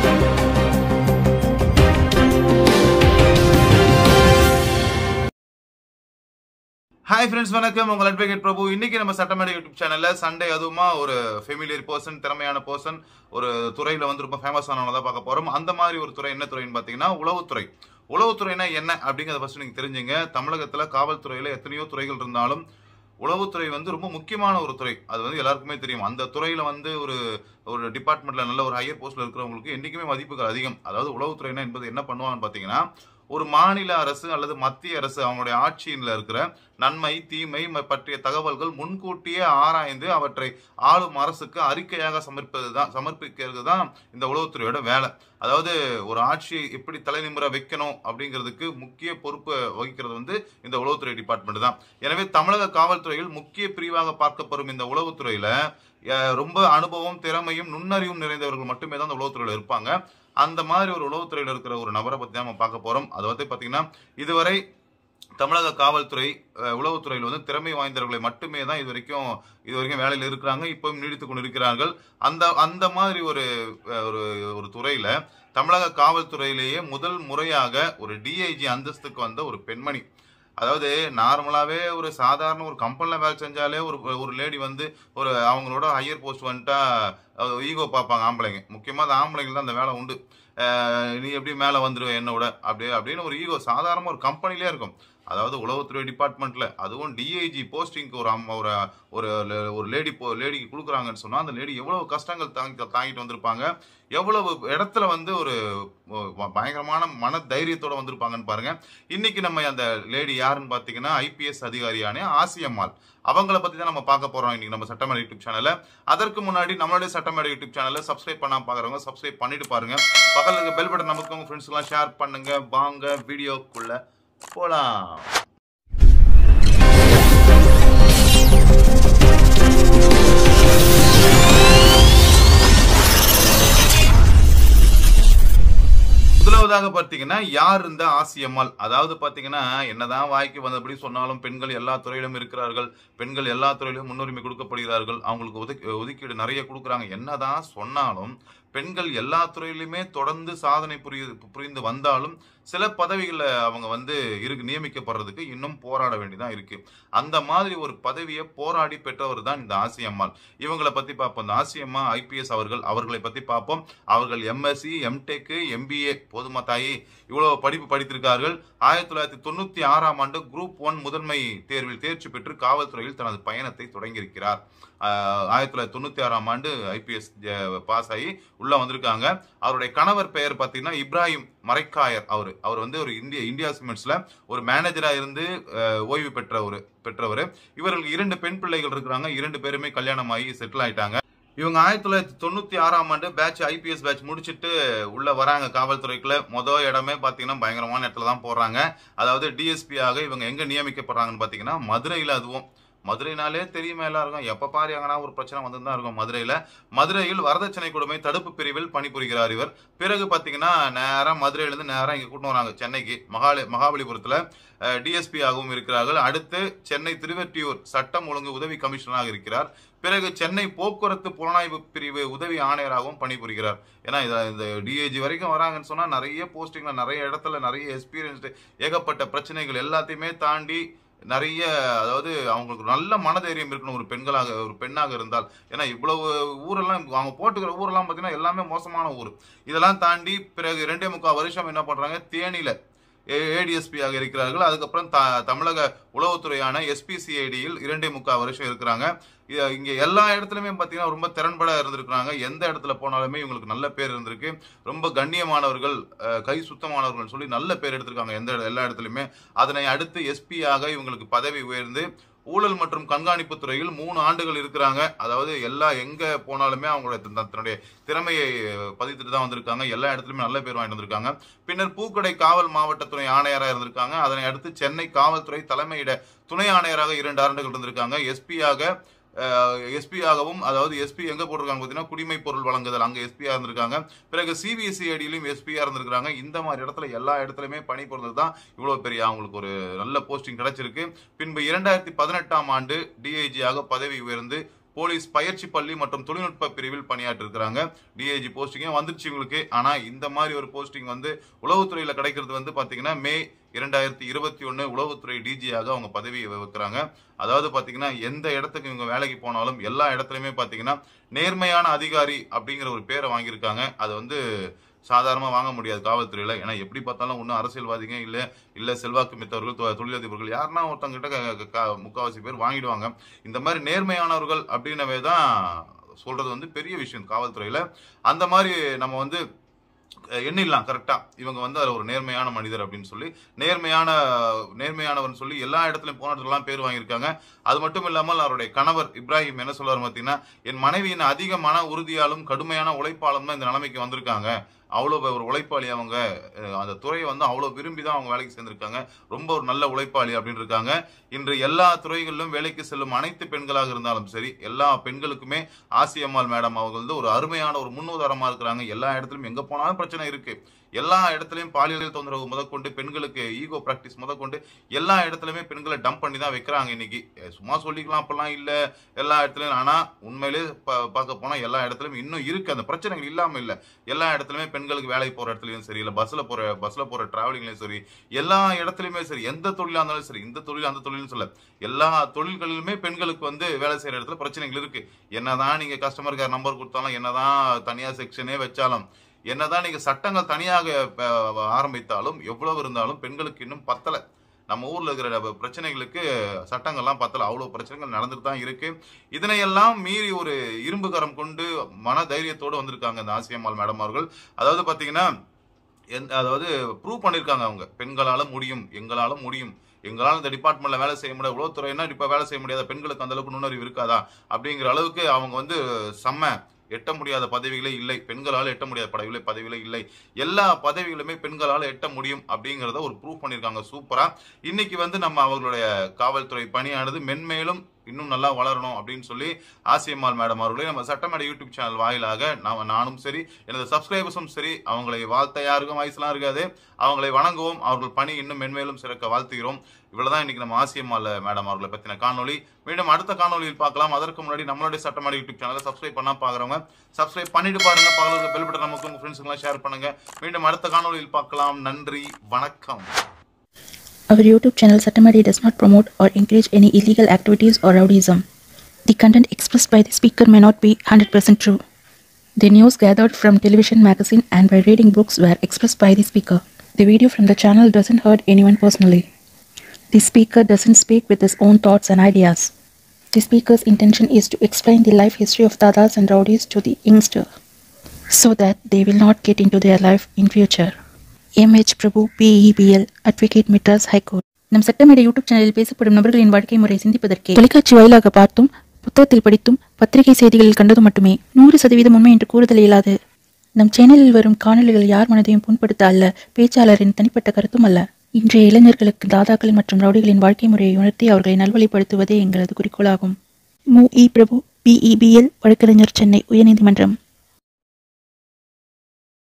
Hi friends வணக்கம் உங்கள் advocate பிரபு இன்னைக்கு நம்ம சட்டமேடை யூடியூப் சேனல்ல சண்டே அதுவுமா ஒரு ஃபெமிலியர் பர்சன் திறமையான பர்சன் ஒரு துறையில வந்து ரொம்ப ஃபேமஸ் ஆனவங்க தான் பார்க்க போறோம் அந்த மாதிரி ஒரு துறை என்ன துறைன்னு பார்த்தீங்கன்னா உளவுத்துறை உளவுத்துறைனா என்ன அப்படிங்கறத ஃபர்ஸ்ட் நீங்க தெரிஞ்சுங்க தமிழகத்துல காவல்துறையில எத்தனையோ துறைகள் இருந்தாலும் உளவுத்துறை வந்து ரொம்ப முக்கியமான ஒரு துறை அது வந்து எல்லாருக்குமே தெரியும் அந்த துறையில வந்து ஒரு ஒரு டிபார்ட்மெண்ட்ல நல்ல ஒரு ஹையர் போஸ்ட்ல இருக்கிறவங்களுக்கு என்னைக்குமே மதிப்புகள் அதிகம் அதாவது உளவுத்துறைனா என்பது என்ன பண்ணுவாங்கன்னு பாத்தீங்கன்னா ஒரு மாநில அரசு அல்லது மத்திய அரசு அவங்களுடைய ஆட்சியில இருக்கிற நன்மை தீமை ம- பற்றிய தகவல்கள் முன்கூட்டியே ஆராய்ந்து அவற்றை ஆளும் அரசுக்கு அறிக்கையாக சமர்ப்பது தான் சமர்ப்பிக்கிறது தான் இந்த உளவுத்துறையோட வேலை அதாவது ஒரு ஆட்சியை எப்படி தலைநிமிர வைக்கணும் அப்படிங்கிறதுக்கு முக்கிய பொறுப்பு வகிக்கிறது வந்து இந்த உளவுத்துறை டிபார்ட்மெண்ட் தான் எனவே தமிழக காவல்துறையில் முக்கிய பிரிவாக பார்க்கப்படும் இந்த உளவுத்துறையில அஹ், ரொம்ப அனுபவம் திறமையும் நுண்ணறிவும் நிறைந்தவர்கள் மட்டுமே தான் இந்த உளவுத்துறையில இருப்பாங்க அந்த மாதிரி ஒரு உளவுத்துறையில இருக்கிற ஒரு நபரை பத்தி தான் நம்ம பார்க்க போறோம் அது வந்து பாத்தீங்கன்னா இதுவரை தமிழக காவல்துறை அஹ், உளவுத்துறையில் வந்து திறமை வாய்ந்தவர்களை மட்டுமே தான் இது வரைக்கும் இது வரைக்கும் வேலையில் இருக்கிறாங்க இப்பவும் நீடித்துக் கொண்டு இருக்கிறார்கள் அந்த அந்த மாதிரி ஒரு அஹ், ஒரு ஒரு துறையில தமிழக காவல்துறையிலேயே முதல் முறையாக ஒரு டிஐஜி அந்தஸ்துக்கு வந்த ஒரு பெண்மணி அதாவது நார்மலாவே ஒரு சாதாரண ஒரு கம்பெனில வேலை செஞ்சாலே ஒரு ஒரு லேடி வந்து ஒரு அவங்களோட ஹையர் போஸ்ட் வந்துட்டா ஈகோ பார்ப்பாங்க ஆம்பளைங்க முக்கியமா அந்த ஆம்பளைங்களுக்கு தான் அந்த வேலை உண்டு அஹ் நீ எப்படி மேலே வந்துருவ என்னோட அப்படியே அப்படின்னு ஒரு ஈகோ சாதாரண ஒரு கம்பெனிலே இருக்கும் அதாவது உளவுத்துறை டிபார்ட்மெண்ட்ல அதுவும் டிஐஜி போஸ்டிங்க்கு ஒரு அம்மா ஒரு ஒரு ஒரு லேடி போ லேடிக்கு கொடுக்குறாங்கன்னு சொன்னா அந்த லேடி எவ்வளவு கஷ்டங்கள் தாங்கி தாங்கிட்டு வந்திருப்பாங்க எவ்வளவு இடத்துல வந்து ஒரு ஒ- பயங்கரமான மன தைரியத்தோட வந்திருப்பாங்கன்னு பாருங்க இன்னைக்கு நம்ம அந்த லேடி யாருன்னு பாத்தீங்கன்னா ஐபிஎஸ் அதிகாரியான ஆசியம்மாள் அவங்கள பத்தி தான் நம்ம பார்க்க போறோம் இன்னைக்கு நம்ம சட்டமேடை யூடியூப் சேனல்ல அதற்கு முன்னாடி நம்மளுடைய சட்டமேடை யூடியூப் சேனல்ல சப்ஸ்கிரைப் பண்ணாம பாக்குறவங்க சப்ஸ்கிரைப் பண்ணிட்டு பாருங்க பக்கத்துல இருக்க பெல் பட்டன் நமக்கு உங்க ஃப்ரெண்ட்ஸ் எல்லாம் ஷேர் பண்ணுங்க வாங்க வீடியோக்குள்ள போலாம் முதலாவதாக பார்த்தீங்கன்னா யார் இந்த ஆசியம்மாள் அதாவது பார்த்தீங்கன்னா என்னதான் வாய்க்கு வந்தபடி சொன்னாலும் பெண்கள் எல்லா துறையிலும் இருக்கிறார்கள் பெண்கள் எல்லா துறையிலும் முன்னுரிமை கொடுக்கப்படுகிறார்கள் அவங்களுக்கு ஒதுக்கி ஒதுக்கீடு நிறைய கொடுக்குறாங்க என்னதான் சொன்னாலும் பெண்கள் எல்லா துறையிலுமே தொடர்ந்து சாதனை புரிய புரிந்து வந்தாலும் சில பதவிகளில் அவங்க வந்து இருக்கு நியமிக்கப்படுறதுக்கு இன்னும் போராட வேண்டியதான் இருக்கு அந்த மாதிரி ஒரு பதவியை போராடி பெற்றவர் தான் இந்த ஆசியம்மாள் இவங்களை பத்தி பார்ப்போம் இந்த ஆசியம்மா ஐபிஎஸ் அவர்கள் அவர்களை பத்தி பார்ப்போம் அவர்கள் எம்எஸ்சி எம்டெக் எம்பிஏ போதுமா தாயி இவ்வளவு படிப்பு படித்திருக்கார்கள் ஆயிரத்தி தொள்ளாயிரத்தி தொண்ணூத்தி ஆறாம் ஆண்டு குரூப் ஒன் முதன்மை தேர்வில் தேர்ச்சி பெற்று காவல்துறையில் தனது பயணத்தை தொடங்கியிருக்கிறார் ஆஹ் ஆயிரத்தி தொள்ளாயிரத்தி தொண்ணூத்தி ஆறாம் ஆண்டு ஐபிஎஸ் பாஸ் ஆகி உள்ள வந்திருக்காங்க அவருடைய கணவர் பெயர் பார்த்தீங்கன்னா இப்ராஹிம் மரைக்காயர் அவர் அவர் வந்து ஒரு இந்திய இந்தியா சிமெண்ட்ஸ்ல ஒரு மேனேஜரா இருந்து ஆஹ், ஓய்வு பெற்ற ஒரு பெற்றவர் இவர்களுக்கு இரண்டு பெண் பிள்ளைகள் இருக்கிறாங்க இரண்டு பேருமே கல்யாணம் ஆகி செட்டில் ஆயிட்டாங்க இவங்க ஆயிரத்தி தொள்ளாயிரத்தி தொண்ணூத்தி ஆறாம் ஆண்டு பேட்ச் ஐபிஎஸ் பேட்ச் முடிச்சிட்டு உள்ள வராங்க காவல்துறைக்குள்ள மொதல் இடமே பாத்தீங்கன்னா பயங்கரமான இடத்துல தான் போடுறாங்க அதாவது டிஎஸ்பி ஆக இவங்க எங்க நியமிக்கப்படுறாங்கன்னு பாத்தீங்கன்னா மதுரையில அதுவும் மதுரைனாலே தெரியுமா எல்லாருக்கும் எப்ப பாரு எங்கன்னா ஒரு பிரச்சனை வந்து தான் இருக்கும் மதுரையில மதுரையில் வரதட்சணை கொடுமை தடுப்பு பிரிவில் பணிபுரிகிறார் இவர் பிறகு பாத்தீங்கன்னா நேரா மதுரையில இருந்து நேரா இங்க கூட்டு வராங்க சென்னைக்கு மகாலி மகாபலிபுரத்துல டிஎஸ்பி ஆகவும் இருக்கிறார்கள் அடுத்து சென்னை திருவெற்றியூர் சட்டம் ஒழுங்கு உதவி கமிஷனராக இருக்கிறார் பிறகு சென்னை போக்குவரத்து புலனாய்வு பிரிவு உதவி ஆணையராகவும் பணிபுரிகிறார் ஏன்னா இத- இந்த டிஏஜி வரைக்கும் வராங்கன்னு சொன்னா நிறைய போஸ்டிங்ல நிறைய இடத்துல நிறைய எக்ஸ்பீரியன்ஸ்டு ஏகப்பட்ட பிரச்சனைகள் எல்லாத்தையுமே தாண்டி நிறைய அதாவது அவங்களுக்கு நல்ல மனதைரியம் இருக்கணும் ஒரு பெண்களாக ஒரு பெண்ணாக இருந்தால் ஏன்னா இவ்வளவு ஊரெல்லாம் அவங்க போட்டுக்கிற ஊரெல்லாம் பார்த்தீங்கன்னா எல்லாமே மோசமான ஊர் இதெல்லாம் தாண்டி பிறகு ரெண்டே முக்கால் வருஷம் என்ன பண்றாங்க தேனியில ஏடிஎஸ்பி ஆக இருக்கிறார்கள் அதுக்கப்புறம் த தமிழக உளவுத்துறையான எஸ்பிசிஐடியில் இரண்டே முக்கால் வருஷம் இருக்கிறாங்க இ- இங்க எல்லா இடத்துலயுமே பாத்தீங்கன்னா ரொம்ப திறன்பட இருந்திருக்கிறாங்க எந்த இடத்துல போனாலுமே இவங்களுக்கு நல்ல பேர் இருந்திருக்கு ரொம்ப கண்ணியமானவர்கள் அஹ், கை சுத்தமானவர்கள் சொல்லி நல்ல பேர் எடுத்திருக்காங்க எந்த இட- எல்லா இடத்துலயுமே அதனை அடுத்து எஸ்பி ஆக இவங்களுக்கு பதவி உயர்ந்து ஊழல் மற்றும் கண்காணிப்பு துறையில் மூணு ஆண்டுகள் இருக்கிறாங்க அதாவது எல்லா எங்க போனாலுமே அவங்களுடைய தன் தன்னுடைய திறமையை பதித்துட்டு தான் வந்திருக்காங்க எல்லா இடத்துலயுமே நல்ல பேர் வாங்கிட்டு வந்திருக்காங்க பின்னர் பூக்கடை காவல் மாவட்ட துணை ஆணையராக இருந்திருக்காங்க அதனை அடுத்து சென்னை காவல்துறை தலைமையிட துணை ஆணையராக இரண்டு ஆண்டுகள் இருந்திருக்காங்க எஸ்பியாக எஸ்பி ஆகவும் அதாவது எஸ்பி எங்க போட்டிருக்காங்க பார்த்தீங்கன்னா குடிமை பொருள் வழங்குதல் அங்க எஸ்பியா இருந்திருக்காங்க பிறகு சிபிஎஸ்சிஐடியிலும் எஸ்பியா இருந்திருக்காங்க இந்த மாதிரி இடத்துல எல்லா இடத்துலயுமே பணி புரிந்தது தான் இவ்வளவு பெரிய அவங்களுக்கு ஒரு நல்ல போஸ்டிங் கிடைச்சிருக்கு பின்பு இரண்டாயிரத்தி பதினெட்டாம் ஆண்டு டிஐஜி ஆக பதவி உயர்ந்து போலீஸ் பயிற்சி பள்ளி மற்றும் தொழில்நுட்ப பிரிவில் பணியாற்றிருக்கிறாங்க டிஐஜி போஸ்டிங்கே வந்துருச்சு உங்களுக்கு ஆனா இந்த மாதிரி ஒரு போஸ்டிங் வந்து உளவுத்துறையில கிடைக்கிறது வந்து பாத்தீங்கன்னா மே இரண்டாயிரத்தி இருபத்தி ஒன்று உளவுத்துறை டிஜியாக அவங்க பதவி வைக்கிறாங்க அதாவது பாத்தீங்கன்னா எந்த இடத்துக்கு இவங்க வேலைக்கு போனாலும் எல்லா இடத்துலையுமே பாத்தீங்கன்னா நேர்மையான அதிகாரி அப்படிங்கிற ஒரு பேரை வாங்கியிருக்காங்க அது வந்து சாதாரணமாக வாங்க முடியாது காவல்துறையில் ஏன்னா எப்படி பார்த்தாலும் ஒன்றும் அரசியல்வாதிங்க இல்லை இல்லை செல்வாக்கு மித்தவர்கள் தொ- தொழிலதிபர்கள் யாருன்னா ஒருத்தங்கிட்ட க- க- க- முக்காவாசி பேர் வாங்கிடுவாங்க இந்த மாதிரி நேர்மையானவர்கள் அப்படின்னவே தான் சொல்றது வந்து பெரிய விஷயம் காவல்துறையில் அந்த மாதிரி நம்ம வந்து அஹ், எண்ணிடலாம் கரெக்டாக இவங்க வந்து அதில் ஒரு நேர்மையான மனிதர் அப்படின்னு சொல்லி நேர்மையான நேர்மையானவர்னு சொல்லி எல்லா இடத்துலையும் போன இடத்துலலாம் பேர் வாங்கியிருக்காங்க அது மட்டும் இல்லாமல் அவருடைய கணவர் இப்ராஹிம் என்ன சொல்றாரு பார்த்தீங்கன்னா என் மனைவியின் அதிக மன உறுதியாலும் கடுமையான உழைப்பாலும் தான் இந்த நிலைமைக்கு வந்திருக்காங்க அவ்வளோ ஒரு உழைப்பாளி அவங்க அஹ் அந்த துறையை வந்து அவ்வளோ விரும்பி தான் அவங்க வேலைக்கு சேர்ந்திருக்காங்க ரொம்ப ஒரு நல்ல உழைப்பாளி அப்படின்னு இருக்காங்க இன்று எல்லா துறைகளிலும் வேலைக்கு செல்லும் அனைத்து பெண்களாக இருந்தாலும் சரி எல்லா பெண்களுக்குமே ஆசியம்மாள் மேடம் அவங்க வந்து ஒரு அருமையான ஒரு முன்னுதாரணமா இருக்கிறாங்க எல்லா இடத்துலையும் எங்க போனாலும் பிரச்சனை இருக்கு எல்லா இடத்துலையும் பாலியல் தொந்தரவு முதற்கொண்டு பெண்களுக்கு ஈகோ பிராக்டிஸ் முதற்கொண்டு எல்லா இடத்துலையுமே பெண்களை டம்ப் பண்ணி தான் வைக்கிறாங்க இன்னைக்கு அஹ் சும்மா சொல்லிக்கலாம் அப்பெல்லாம் இல்ல எல்லா இடத்துலயும் ஆனா உண்மையிலே பா- பார்க்க போனா எல்லா இடத்துலயும் இன்னும் இருக்கு அந்த பிரச்சனைகள் இல்லாம இல்ல எல்லா இடத்துலயுமே பெண்களுக்கு வேலைக்கு போற இடத்துலயும் சரி இல்ல பஸ்ல போற பஸ்ல போற டிராவலிங்லயும் சரி எல்லா இடத்துலயுமே சரி எந்த தொழிலா இருந்தாலும் சரி இந்த தொழில் அந்த தொழில்னு சொல்ல எல்லா தொழில்களிலுமே பெண்களுக்கு வந்து வேலை செய்யற இடத்துல பிரச்சனைகள் இருக்கு என்னதான் நீங்க கஸ்டமர் கேர் நம்பர் கொடுத்தாலும் என்னதான் தனியா செக்ஷனே வச்சாலும் என்னதான் நீங்க சட்டங்கள் தனியாக அஹ், ஆரம்பித்தாலும் எவ்வளவு இருந்தாலும் பெண்களுக்கு இன்னும் பத்தல நம்ம ஊர்ல இருக்கிற பிரச்சனைகளுக்கு சட்டங்கள்லாம் பத்தல அவ்வளவு பிரச்சனைகள் நடந்துட்டு தான் இருக்கு இதனையெல்லாம் மீறி ஒரு இரும்பு கரம் கொண்டு மன தைரியத்தோடு வந்திருக்காங்க இந்த ஆசியம்மாள் மேடம் அவர்கள் அதாவது பாத்தீங்கன்னா எந்த அதாவது ப்ரூவ் பண்ணியிருக்காங்க அவங்க பெண்களால முடியும் எங்களால முடியும் எங்களால் இந்த டிபார்ட்மெண்ட்ல வேலை செய்ய முடியாது உளவுத்துறைனா இப்ப வேலை செய்ய முடியாத பெண்களுக்கு அந்த அளவுக்கு நுண்ணறிவு இருக்காதா அப்படிங்கிற அளவுக்கு அவங்க வந்து செம்ம எட்ட முடியாத பதவிகளே இல்லை பெண்களால் எட்ட முடியாத பதவிகளே பதவிகளே இல்லை எல்லா பதவிகளுமே பெண்களால் எட்ட முடியும் அப்படிங்கிறத ஒரு ப்ரூவ் பண்ணியிருக்காங்க சூப்பரா இன்னைக்கு வந்து நம்ம அவர்களுடைய காவல்துறை பணியானது மென்மேலும் இன்னும் நல்லா வளரணும் அப்படின்னு சொல்லி ஆசியம்மாள் மேடம் அவர்களே நம்ம சட்டமேடை யூடியூப் சேனல் வாயிலாக நாம நானும் சரி எனது சப்ஸ்கிரைபர்ஸும் சரி அவங்களை வாழ்த்த யாருக்கும் வயசுலாம் இருக்காது அவங்களை வணங்குவோம் அவர்கள் பணி இன்னும் மென்மேலும் சிறக்க வாழ்த்துகிறோம் இவ்வளவுதான் இன்னைக்கு நம்ம ஆசியம்மாள் மேடம் அவர்களை பத்தின காணொளி மீண்டும் அடுத்த காணொளியில் பார்க்கலாம் அதற்கு முன்னாடி நம்மளுடைய சட்டமேடை யூடியூப் சேனலை சப்ஸ்கிரைப் பண்ணா பாக்குறவங்க சப்ஸ்கிரைப் பண்ணிட்டு பாருங்க பக்கத்துல பெல் பட்டன் நமக்கு உங்க ஃப்ரெண்ட்ஸுங்களாம் ஷேர் பண்ணுங்க மீண்டும் அடுத்த காணொளியில் பார்க்கலாம் நன்றி வணக்கம் Our YouTube channel Satamari does not promote or encourage any illegal activities or rowdyism. The content expressed by the speaker may not be 100% true. The news gathered from television, magazine, and by reading books were expressed by the speaker. The video from the channel doesn't hurt anyone personally. The speaker doesn't speak with his own thoughts and ideas. The speaker's intention is to explain the life history of dadas and rowdies to the youngster so that they will not get into their life in future. MH Prabhu BEPL advocate Madras high court நம் சட்டமேடை YouTube சேனலில் பேசப்படும் நபர்களின் வாழ்க்கை முறை சிந்திப்பதற்கே தொலைக்காட்சி வாயிலாக பார்த்தும் புத்தகத்தில் படித்தும் பத்திரிகை செய்திகளில் கண்டதும் மட்டுமே நூறு சதவீதம் உண்மை என்று கூறுதல் இயலாது நம் சேனலில் வரும் காணொளிகள் யார் மனதையும் புண்படுத்த அல்ல பேச்சாளரின் தனிப்பட்ட கருத்தும் அல்ல இன்றைய இளைஞர்களுக்கு தாதாக்கள் மற்றும் ரவுடிகளின் வாழ்க்கை முறையை உணர்த்தி அவர்களை நல்வழிப்படுத்துவதே எங்களது குறிக்கோளாகும் மு இ பிரபு பிஇபிஎல் வழக்கறிஞர் சென்னை உயர்நீதிமன்றம்